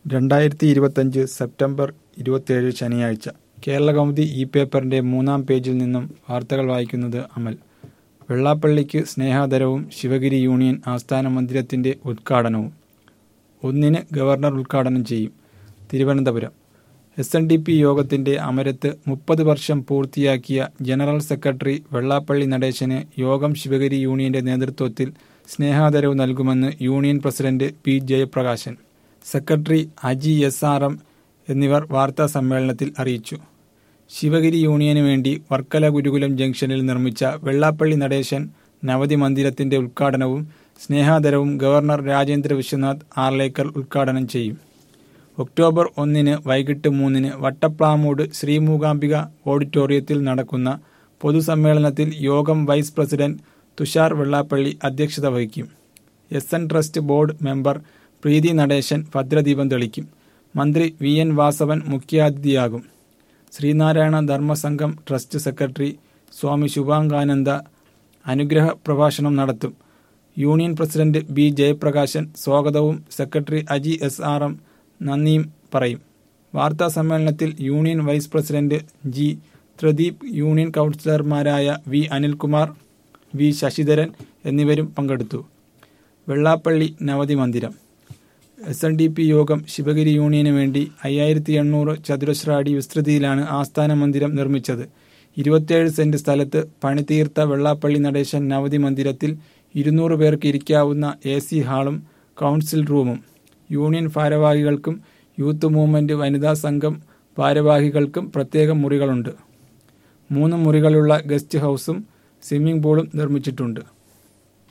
രണ്ടായിരത്തി ഇരുപത്തഞ്ച് സെപ്റ്റംബർ ഇരുപത്തിയേഴ് ശനിയാഴ്ച കേരളകൗമുദി ഈ പേപ്പറിന്റെ മൂന്നാം പേജിൽ നിന്നും വാർത്തകൾ വായിക്കുന്നത് അമൽ വെള്ളാപ്പള്ളിക്ക് സ്നേഹാദരവും ശിവഗിരി യൂണിയൻ ആസ്ഥാന മന്ദിരത്തിന്റെ ഉദ്ഘാടനവും ഒന്നിന് ഗവർണർ ഉദ്ഘാടനം ചെയ്യും Thiruvananthapuram S N D P യോഗത്തിന്റെ അമരത്ത് മുപ്പത് വർഷം പൂർത്തിയാക്കിയ ജനറൽ സെക്രട്ടറി വെള്ളാപ്പള്ളി നടേശന് യോഗം ശിവഗിരി യൂണിയന്റെ നേതൃത്വത്തിൽ സ്നേഹാദരവ് നൽകുമെന്ന് union president P Jayaprakashan secretary Aji S R M എന്നിവർ വാർത്താ സമ്മേളനത്തിൽ അറിയിച്ചു ശിവഗിരി യൂണിയന് വേണ്ടി വർക്കല ഗുരുകുലം ജംഗ്ഷനിൽ നിർമ്മിച്ച വെള്ളാപ്പള്ളി നടേശൻ നവതി മന്ദിരത്തിന്റെ ഉദ്ഘാടനവും സ്നേഹാദരവും ഗവർണർ രാജേന്ദ്ര വിശ്വനാഥ് ആർലേക്കർ ഉദ്ഘാടനം ചെയ്യും ഒക്ടോബർ ഒന്നിന് വൈകിട്ട് മൂന്നിന് വട്ടപ്ലാമൂട് ശ്രീമൂകാംബിക ഓഡിറ്റോറിയത്തിൽ നടക്കുന്ന പൊതുസമ്മേളനത്തിൽ യോഗം വൈസ് പ്രസിഡന്റ് തുഷാർ വെള്ളാപ്പള്ളി അധ്യക്ഷത വഹിക്കും S N trust board member Preethi Natesan ഭദ്രദീപം തെളിക്കും മന്ത്രി വി എൻ വാസവൻ മുഖ്യാതിഥിയാകും ശ്രീനാരായണ ധർമ്മസംഘം ട്രസ്റ്റ് സെക്രട്ടറി സ്വാമി ശുഭാംഗാനന്ദ അനുഗ്രഹ പ്രഭാഷണം നടത്തും യൂണിയൻ പ്രസിഡന്റ് ബി ജയപ്രകാശൻ സ്വാഗതവും secretary Aji S R M നന്ദിയും പറയും വാർത്താ സമ്മേളനത്തിൽ union vice president G Pradeep union കൗൺസിലർമാരായ വി അനിൽകുമാർ വി ശശിധരൻ എന്നിവരും പങ്കെടുത്തു വെള്ളാപ്പള്ളി നവതി മന്ദിരം എസ് എൻ ഡി പി യോഗം ശിവഗിരി യൂണിയന് വേണ്ടി അയ്യായിരത്തി എണ്ണൂറ് ചതുരശ്ര അടി വിസ്തൃതിയിലാണ് ആസ്ഥാന മന്ദിരം നിർമ്മിച്ചത് ഇരുപത്തിയേഴ് സെന്റ് സ്ഥലത്ത് പണിതീർത്ത വെള്ളാപ്പള്ളി നടേശൻ നവതി മന്ദിരത്തിൽ ഇരുന്നൂറ് പേർക്ക് ഇരിക്കാവുന്ന എ സി ഹാളും കൗൺസിൽ റൂമും യൂണിയൻ ഭാരവാഹികൾക്കും യൂത്ത് മൂവ്മെന്റ് വനിതാ സംഘം ഭാരവാഹികൾക്കും പ്രത്യേക മുറികളുണ്ട് മൂന്ന് മുറികളുള്ള ഗസ്റ്റ് ഹൗസും സ്വിമ്മിംഗ് പൂളും നിർമ്മിച്ചിട്ടുണ്ട്